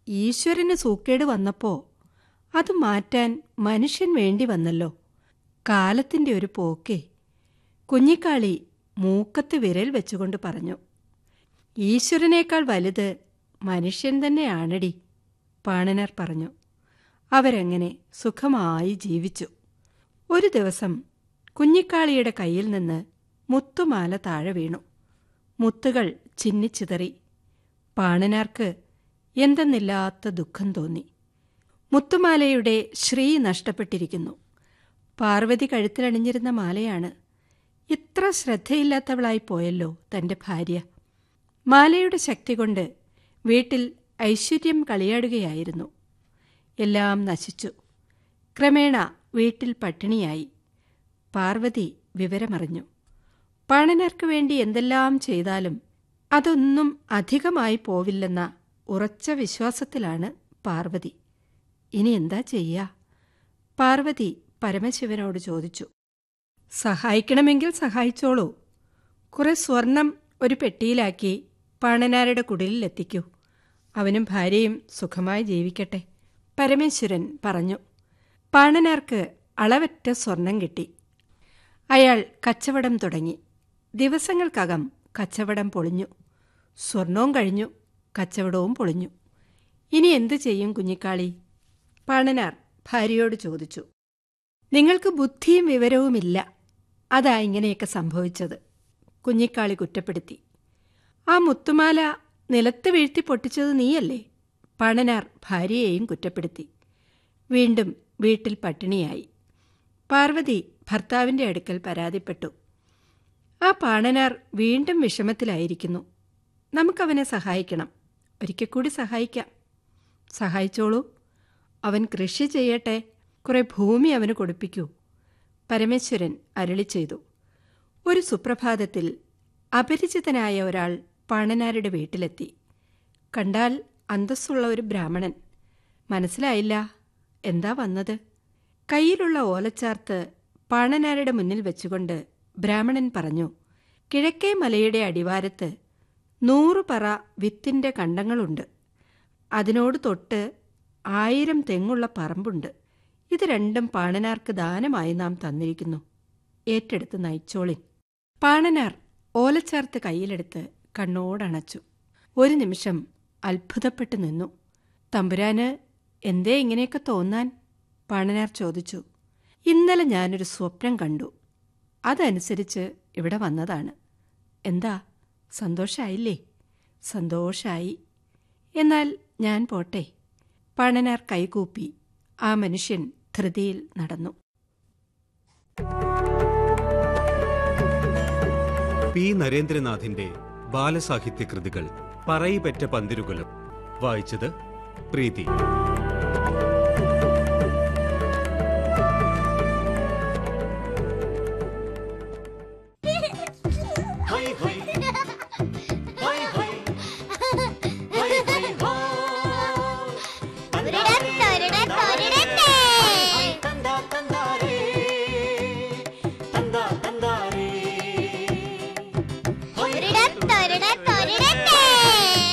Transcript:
ഈശ്വരന് സൂക്കേട് വന്നപ്പോ അത് മാറ്റാൻ മനുഷ്യൻ വേണ്ടി വന്നല്ലോ കാലത്തിന്റെ ഒരു പോക്കേ കുഞ്ഞിക്കാളി മൂക്കത്ത് വിരൽ വെച്ചുകൊണ്ട് പറഞ്ഞു ഈശ്വരനേക്കാൾ വലുത് മനുഷ്യൻ തന്നെയാണടി പാണനർ പറഞ്ഞു അവരങ്ങനെ സുഖമായി ജീവിച്ചു ഒരു ദിവസം കുഞ്ഞിക്കാളിയുടെ കയ്യിൽ നിന്ന് മുത്തുമാല താഴെ വീണു മുത്തുകൾ ചിന്നിച്ചിതറി പാണനാർക്ക് എന്തെന്നില്ലാത്ത ദുഃഖം തോന്നി മുത്തുമാലയുടെ ശ്രീ നഷ്ടപ്പെട്ടിരിക്കുന്നു പാർവതി കഴുത്തിലണിഞ്ഞിരുന്ന മാലയാണ് ഇത്ര ശ്രദ്ധയില്ലാത്തവളായി പോയല്ലോ തന്റെ ഭാര്യ മാലയുടെ ശക്തി കൊണ്ട് വീട്ടിൽ ഐശ്വര്യം കളിയാടുകയായിരുന്നു എല്ലാം നശിച്ചു ക്രമേണ വീട്ടിൽ പട്ടിണിയായി പാർവതി വിവരമറിഞ്ഞു പാണനർക്ക് വേണ്ടി എന്തെല്ലാം ചെയ്താലും അതൊന്നും അധികമായി പോവില്ലെന്ന ഉറച്ച വിശ്വാസത്തിലാണ് പാർവതി ഇനി എന്താ ചെയ്യാ പാർവതി പരമശിവനോട് ചോദിച്ചു സഹായിക്കണമെങ്കിൽ സഹായിച്ചോളൂ കുറെ സ്വർണം ഒരു പെട്ടിയിലാക്കി പാണനാരുടെ കുടിലിലെത്തിക്കൂ അവനും ഭാര്യയും സുഖമായി ജീവിക്കട്ടെ പരമേശ്വരൻ പറഞ്ഞു പാണനാർക്ക് അളവറ്റ സ്വർണം കിട്ടി അയാൾ കച്ചവടം തുടങ്ങി ദിവസങ്ങൾക്കകം കച്ചവടം പൊളിഞ്ഞു സ്വർണവും കഴിഞ്ഞു കച്ചവടവും പൊളിഞ്ഞു ഇനി എന്തു ചെയ്യും കുഞ്ഞിക്കാളി പാണനാർ ഭാര്യയോട് ചോദിച്ചു നിങ്ങൾക്ക് ബുദ്ധിയും വിവരവുമില്ല അതാ ഇങ്ങനെയൊക്കെ സംഭവിച്ചത് കുഞ്ഞിക്കാളി കുറ്റപ്പെടുത്തി ആ മുത്തുമാല നിലത്ത് വീഴ്ത്തി പൊട്ടിച്ചത് നീയല്ലേ പണനാർ ഭാര്യയെയും കുറ്റപ്പെടുത്തി വീണ്ടും വീട്ടിൽ പട്ടിണിയായി പാർവതി ഭർത്താവിന്റെ അടുക്കൽ പരാതിപ്പെട്ടു ആ പാണനാർ വീണ്ടും വിഷമത്തിലായിരിക്കുന്നു നമുക്കവനെ സഹായിക്കണം ഒരിക്കൽ കൂടി സഹായിക്കാം സഹായിച്ചോളൂ അവൻ കൃഷി ചെയ്യട്ടെ കുറെ ഭൂമി അവന് കൊടുപ്പിക്കൂ പരമേശ്വരൻ അരുളി ചെയ്തു ഒരു സുപ്രഭാതത്തിൽ അപരിചിതനായ ഒരാൾ പാണനാരുടെ വീട്ടിലെത്തി കണ്ടാൽ അന്തസ്സുള്ള ഒരു ബ്രാഹ്മണൻ മനസ്സിലായില്ല എന്താ വന്നത് കയ്യിലുള്ള ഓലച്ചാർത്ത് പാണനാരുടെ മുന്നിൽ വെച്ചുകൊണ്ട് ബ്രാഹ്മണൻ പറഞ്ഞു കിഴക്കേ മലയുടെ അടിവാരത്ത് നൂറു പറ വിത്തിന്റെ കണ്ടങ്ങളുണ്ട് അതിനോട് തൊട്ട് ആയിരം തെങ്ങുള്ള പറമ്പുണ്ട് ഇത് രണ്ടും പാണനാർക്ക് ദാനമായി നാം തന്നിരിക്കുന്നു ഏറ്റെടുത്ത് നയിച്ചോളിൻ പാണനാർ ഓലച്ചാർത്ത് കയ്യിലെടുത്ത് കണ്ണോടണച്ചു ഒരു നിമിഷം അത്ഭുതപ്പെട്ടു നിന്നു തമ്പുരാന് എന്തേ ഇങ്ങനെയൊക്കെ തോന്നാൻ പാണനാർ ചോദിച്ചു ഇന്നലെ ഞാനൊരു സ്വപ്നം കണ്ടു അതനുസരിച്ച് ഇവിടെ വന്നതാണ് എന്താ സന്തോഷായില്ലേ സന്തോഷായി എന്നാൽ ഞാൻ പോട്ടെ പണനാർ കൈകൂപ്പി ആ മനുഷ്യൻ ധൃതിയിൽ നടന്നു പി നരേന്ദ്രനാഥിന്റെ ബാലസാഹിത്യ കൃതികൾ പറയിപെറ്റ പന്തിരുകുലം വായിച്ചത് പ്രീതി